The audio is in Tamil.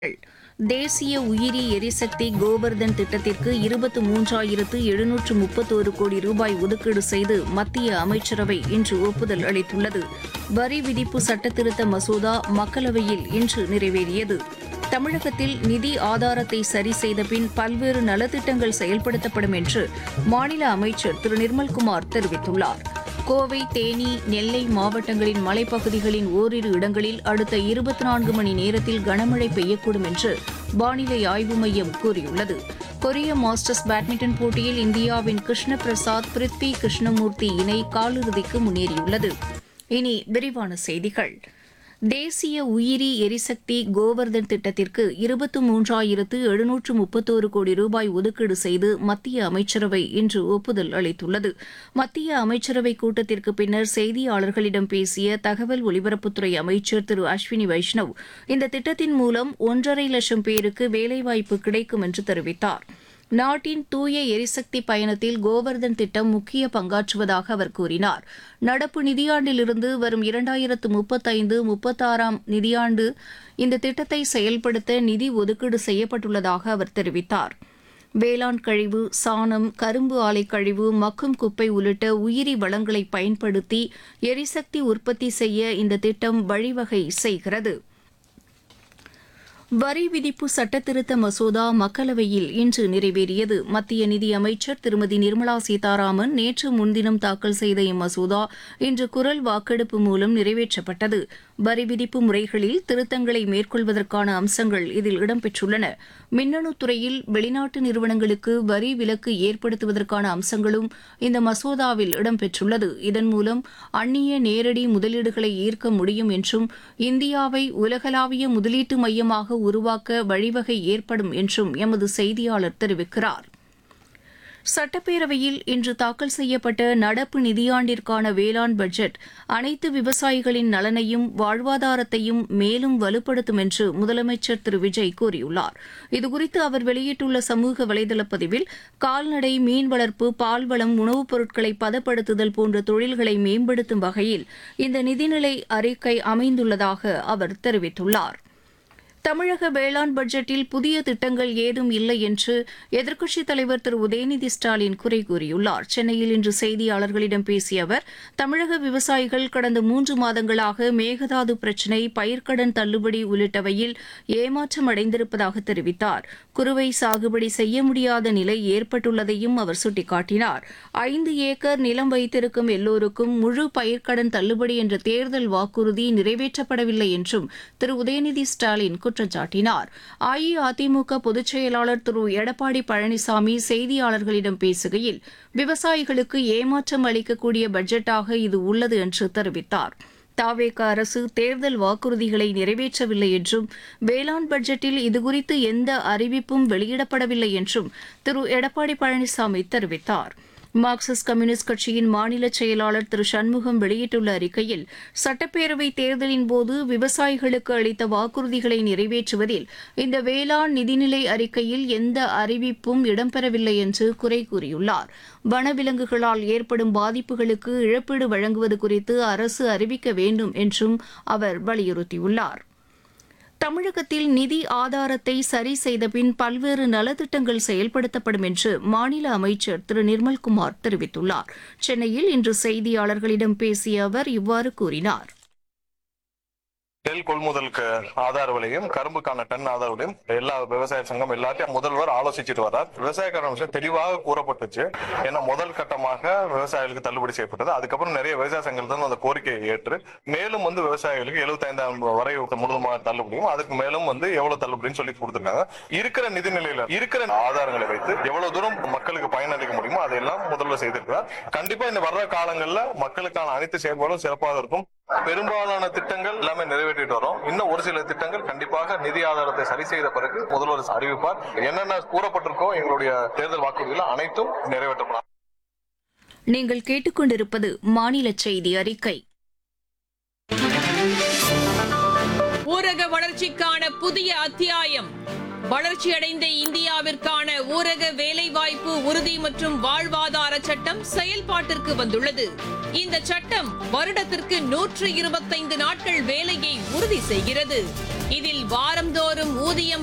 தேசிய உயிரி எரிசக்தி கோபர்தன் திட்டத்திற்கு இருபத்து மூன்றாயிரத்து எழுநூற்று முப்பத்தோரு கோடி ரூபாய் ஒதுக்கீடு செய்து மத்திய அமைச்சரவை இன்று ஒப்புதல் அளித்துள்ளது வரி விதிப்பு சட்டத்திருத்த மசோதா மக்களவையில் இன்று நிறைவேறியது தமிழகத்தில் நிதி ஆதாரத்தை சரி செய்த பின் பல்வேறு நலத்திட்டங்கள் செயல்படுத்தப்படும் என்று மாநில அமைச்சர் திரு நிர்மல்குமார் தெரிவித்துள்ளார் கோவை தேனி நெல்லை மாவட்டங்களின் மலைப்பகுதிகளின் ஓரிரு இடங்களில் அடுத்த இருபத்தி நான்கு மணி நேரத்தில் கனமழை பெய்யக்கூடும் என்று வானிலை ஆய்வு மையம் கூறியுள்ளது கொரிய மாஸ்டர்ஸ் பேட்மிண்டன் போட்டியில் இந்தியாவின் கிருஷ்ண பிரசாத் பிருத்வி கிருஷ்ணமூர்த்தி இணை காலிறுதிக்கு முன்னேறியுள்ளது இனி விரிவான செய்திகள் தேசிய உயிரி எரிசக்தி கோவர்தன் திட்டத்திற்கு இருபத்து மூன்றாயிரத்து எழுநூற்று முப்பத்தோரு கோடி ரூபாய் ஒதுக்கீடு செய்து மத்திய அமைச்சரவை இன்று ஒப்புதல் அளித்துள்ளது மத்திய அமைச்சரவை கூட்டத்திற்கு பின்னர் செய்தியாளர்களிடம் பேசிய தகவல் ஒலிபரப்புத்துறை அமைச்சர் திரு அஸ்வினி வைஷ்ணவ் இந்த திட்டத்தின் மூலம் ஒன்றரை லட்சம் பேருக்கு வேலைவாய்ப்பு கிடைக்கும் என்று தெரிவித்தார் நாட்டின் தூய எரிசக்தி பயணத்தில் கோவர்தன் திட்டம் முக்கிய பங்காற்றுவதாக அவர் கூறினார் நடப்பு நிதியாண்டிலிருந்து வரும் இரண்டாயிரத்து முப்பத்தைந்து முப்பத்தாறாம் நிதியாண்டு இந்த திட்டத்தை செயல்படுத்த நிதி ஒதுக்கீடு செய்யப்பட்டுள்ளதாக அவர் தெரிவித்தார் வேளாண் கழிவு சாணம் கரும்பு ஆலை கழிவு மக்கும் குப்பை உள்ளிட்ட உயிரி வளங்களை பயன்படுத்தி எரிசக்தி உற்பத்தி செய்ய இந்த திட்டம் வழிவகை செய்கிறது வரி விதிப்பு சட்டத்திருத்த மசோதா மக்களவையில் இன்று நிறைவேறியது மத்திய நிதியமைச்சர் திருமதி நிர்மலா சீதாராமன் நேற்று முன்தினம் தாக்கல் செய்த இம்மசோதா இன்று குரல் வாக்கெடுப்பு மூலம் நிறைவேற்றப்பட்டது வரி விதிப்பு முறைகளில் திருத்தங்களை மேற்கொள்வதற்கான அம்சங்கள் இதில் இடம்பெற்றுள்ளன மின்னணு துறையில் வெளிநாட்டு நிறுவனங்களுக்கு வரி விலக்கு ஏற்படுத்துவதற்கான அம்சங்களும் இந்த மசோதாவில் இடம்பெற்றுள்ளது இதன் மூலம் அந்நிய நேரடி முதலீடுகளை ஈர்க்க முடியும் என்றும் இந்தியாவை உலகளாவிய முதலீட்டு மையமாக உருவாக்க வழிவகை ஏற்படும் என்றும் எமது செய்தியாளர் தெரிவிக்கிறார் சட்டப்பேரவையில் இன்று தாக்கல் செய்யப்பட்ட நடப்பு நிதியாண்டிற்கான வேளாண் பட்ஜெட் அனைத்து விவசாயிகளின் நலனையும் வாழ்வாதாரத்தையும் மேலும் வலுப்படுத்தும் என்று முதலமைச்சர் திரு விஜய் கூறியுள்ளார் இதுகுறித்து அவர் வெளியிட்டுள்ள சமூக வலைதள பதிவில் கால்நடை மீன் வளர்ப்பு பால்வளம் உணவுப் பொருட்களை பதப்படுத்துதல் போன்ற தொழில்களை மேம்படுத்தும் வகையில் இந்த நிதிநிலை அறிக்கை அமைந்துள்ளதாக அவர் தெரிவித்துள்ளார் தமிழக வேளாண் பட்ஜெட்டில் புதிய திட்டங்கள் ஏதும் இல்லை என்று எதிர்க்கட்சித் தலைவர் திரு உதயநிதி ஸ்டாலின் குறை கூறியுள்ளார் சென்னையில் இன்று செய்தியாளர்களிடம் பேசிய அவர் தமிழக விவசாயிகள் கடந்த மூன்று மாதங்களாக மேகதாது பிரச்சினை பயிர்க்கடன் தள்ளுபடி உள்ளிட்டவையில் ஏமாற்றம் அடைந்திருப்பதாக தெரிவித்தார் குறுவை சாகுபடி செய்ய முடியாத நிலை ஏற்பட்டுள்ளதையும் அவர் சுட்டிக்காட்டினார் ஐந்து ஏக்கர் நிலம் வைத்திருக்கும் எல்லோருக்கும் முழு பயிர்க்கடன் தள்ளுபடி என்ற தேர்தல் வாக்குறுதி நிறைவேற்றப்படவில்லை என்றும் திரு உதயநிதி ஸ்டாலின் குற்றம் சாட்டினார் அஇஅதிமுக பொதுச் செயலாளர் திரு எடப்பாடி பழனிசாமி செய்தியாளர்களிடம் பேசுகையில் விவசாயிகளுக்கு ஏமாற்றம் அளிக்கக்கூடிய பட்ஜெட்டாக இது உள்ளது என்று தெரிவித்தார் தாவேக அரசு தேர்தல் வாக்குறுதிகளை நிறைவேற்றவில்லை என்றும் வேளாண் பட்ஜெட்டில் இதுகுறித்து எந்த அறிவிப்பும் வெளியிடப்படவில்லை என்றும் திரு எடப்பாடி பழனிசாமி தெரிவித்தார் மார்க்சிஸ்ட் கம்யூனிஸ்ட் கட்சியின் மாநில செயலாளர் திரு சண்முகம் வெளியிட்டுள்ள அறிக்கையில் சட்டப்பேரவை தேர்தலின் போது விவசாயிகளுக்கு அளித்த வாக்குறுதிகளை நிறைவேற்றுவதில் இந்த வேளாண் நிதிநிலை அறிக்கையில் எந்த அறிவிப்பும் இடம்பெறவில்லை என்று குறை கூறியுள்ளார் வனவிலங்குகளால் ஏற்படும் பாதிப்புகளுக்கு இழப்பீடு வழங்குவது குறித்து அரசு அறிவிக்க வேண்டும் என்றும் அவர் வலியுறுத்தியுள்ளார் தமிழகத்தில் நிதி ஆதாரத்தை சரி செய்த பின் பல்வேறு நலத்திட்டங்கள் செயல்படுத்தப்படும் என்று மாநில அமைச்சர் திரு நிர்மல்குமார் தெரிவித்துள்ளார் சென்னையில் இன்று செய்தியாளர்களிடம் பேசிய அவர் இவ்வாறு கூறினார் நெல் கொள்முதலுக்கு ஆதார விலையும் கரும்புக்கான டன் ஆதார விலையும் எல்லா விவசாய சங்கம் எல்லாத்தையும் முதல்வர் ஆலோசிச்சுட்டு வரார் விவசாயக்காரன் விஷயம் தெளிவாக கூறப்பட்டுச்சு ஏன்னா முதல் கட்டமாக விவசாயிகளுக்கு தள்ளுபடி செய்யப்பட்டது அதுக்கப்புறம் நிறைய விவசாய சங்கங்கள் தான் அந்த கோரிக்கையை ஏற்று மேலும் வந்து விவசாயிகளுக்கு எழுபத்தைந்தாயிரம் வரை முழுதுமாக தள்ளுபடியும் அதுக்கு மேலும் வந்து எவ்வளவு தள்ளுபடின்னு சொல்லி கொடுத்துருக்காங்க இருக்கிற நிதி நிலையில இருக்கிற ஆதாரங்களை வைத்து எவ்வளவு தூரம் மக்களுக்கு பயனளிக்க முடியுமோ அதையெல்லாம் முதல்வர் செய்திருக்கிறார் கண்டிப்பா இந்த வர்ற காலங்கள்ல மக்களுக்கான அனைத்து செயல்பாடும் சிறப்பாக இருக்கும் பெரும்பாலான திட்டங்கள் எல்லாமே நிறைவேற்றிட்டு வரோம் இன்னும் ஒரு சில திட்டங்கள் கண்டிப்பாக நிதி ஆதாரத்தை சரி செய்த பிறகு முதல்வர் அறிவிப்பார் என்னென்ன கூறப்பட்டிருக்கோ எங்களுடைய தேர்தல் வாக்குறுதிகள் அனைத்தும் நிறைவேற்றப்படும் நீங்கள் கேட்டுக்கொண்டிருப்பது மாநில செய்தி அறிக்கை ஊரக வளர்ச்சிக்கான புதிய அத்தியாயம் வளர்ச்சியடைந்த இந்தியாவிற்கான ஊரக வேலைவாய்ப்பு உறுதி மற்றும் வாழ்வாதார சட்டம் செயல்பாட்டிற்கு வந்துள்ளது இந்த சட்டம் வருடத்திற்கு நூற்று இருபத்தைந்து நாட்கள் வேலையை உறுதி செய்கிறது இதில் வாரந்தோறும் ஊதியம்